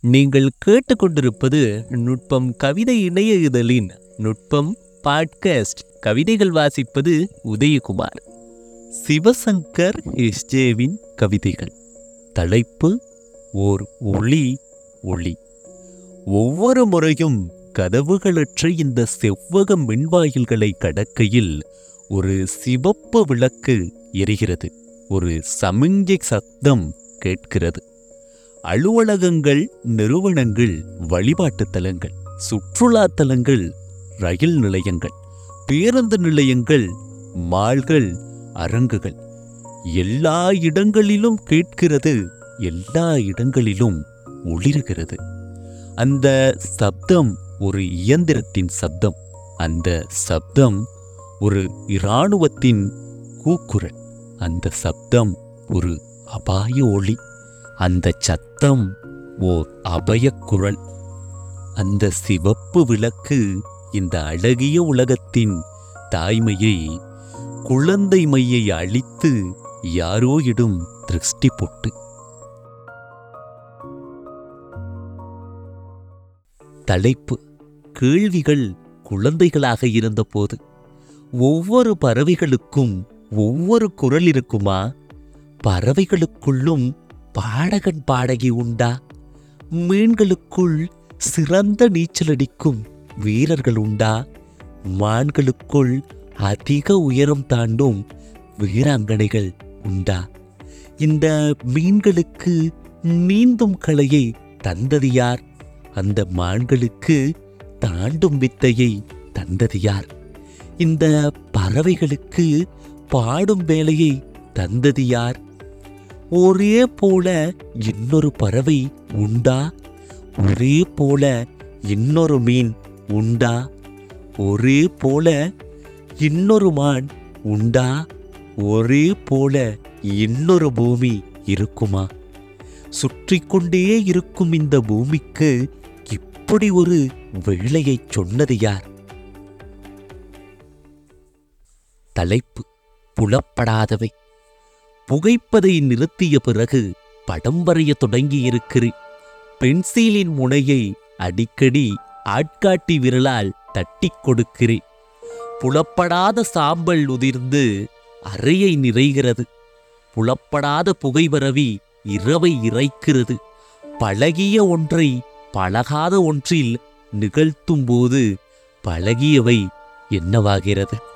நீங்கள் கேட்டுக்கொண்டிருப்பது நுட்பம் கவிதை இணைய இதழின் நுட்பம் பாட்காஸ்ட் கவிதைகள் வாசிப்பது உதயகுமார் சிவசங்கர் எஸ்ஜேவின் கவிதைகள் தலைப்பு ஓர் ஒளி ஒளி ஒவ்வொரு முறையும் கதவுகளற்ற இந்த செவ்வக மின்வாயில்களை கடக்கையில் ஒரு சிவப்பு விளக்கு எரிகிறது ஒரு சமிஞ்சை சத்தம் கேட்கிறது அலுவலகங்கள் நிறுவனங்கள் வழிபாட்டுத் தலங்கள் சுற்றுலா தலங்கள் ரயில் நிலையங்கள் பேருந்து நிலையங்கள் மால்கள் அரங்குகள் எல்லா இடங்களிலும் கேட்கிறது எல்லா இடங்களிலும் ஒளிர்கிறது அந்த சப்தம் ஒரு இயந்திரத்தின் சப்தம் அந்த சப்தம் ஒரு இராணுவத்தின் கூக்குரல் அந்த சப்தம் ஒரு அபாய ஒளி அந்த சத்தம் ஓர் அபயக்குரல் அந்த சிவப்பு விளக்கு இந்த அழகிய உலகத்தின் தாய்மையை குழந்தை மையை அழித்து யாரோ இடும் திருஷ்டி பொட்டு தலைப்பு கேள்விகள் குழந்தைகளாக இருந்தபோது ஒவ்வொரு பறவைகளுக்கும் ஒவ்வொரு குரல் இருக்குமா பறவைகளுக்குள்ளும் பாடகன் பாடகி உண்டா மீன்களுக்குள் சிறந்த நீச்சலடிக்கும் வீரர்கள் உண்டா மான்களுக்குள் அதிக உயரம் தாண்டும் வீராங்கனைகள் உண்டா இந்த மீன்களுக்கு நீந்தும் கலையை தந்தது யார் அந்த மான்களுக்கு தாண்டும் வித்தையை தந்தது யார் இந்த பறவைகளுக்கு பாடும் வேலையை தந்தது யார் ஒரே போல இன்னொரு பறவை உண்டா ஒரே போல இன்னொரு மீன் உண்டா ஒரே போல இன்னொரு மான் உண்டா ஒரே போல இன்னொரு பூமி இருக்குமா சுற்றி கொண்டே இருக்கும் இந்த பூமிக்கு இப்படி ஒரு வேளையைச் சொன்னது யார் தலைப்பு புலப்படாதவை புகைப்பதை நிறுத்திய பிறகு படம் வரைய தொடங்கியிருக்கிறேன் பென்சிலின் முனையை அடிக்கடி ஆட்காட்டி விரலால் தட்டிக் கொடுக்கிறேன் புலப்படாத சாம்பல் உதிர்ந்து அறையை நிறைகிறது புலப்படாத புகை பரவி இரவை இறைக்கிறது பழகிய ஒன்றை பழகாத ஒன்றில் நிகழ்த்தும்போது பழகியவை என்னவாகிறது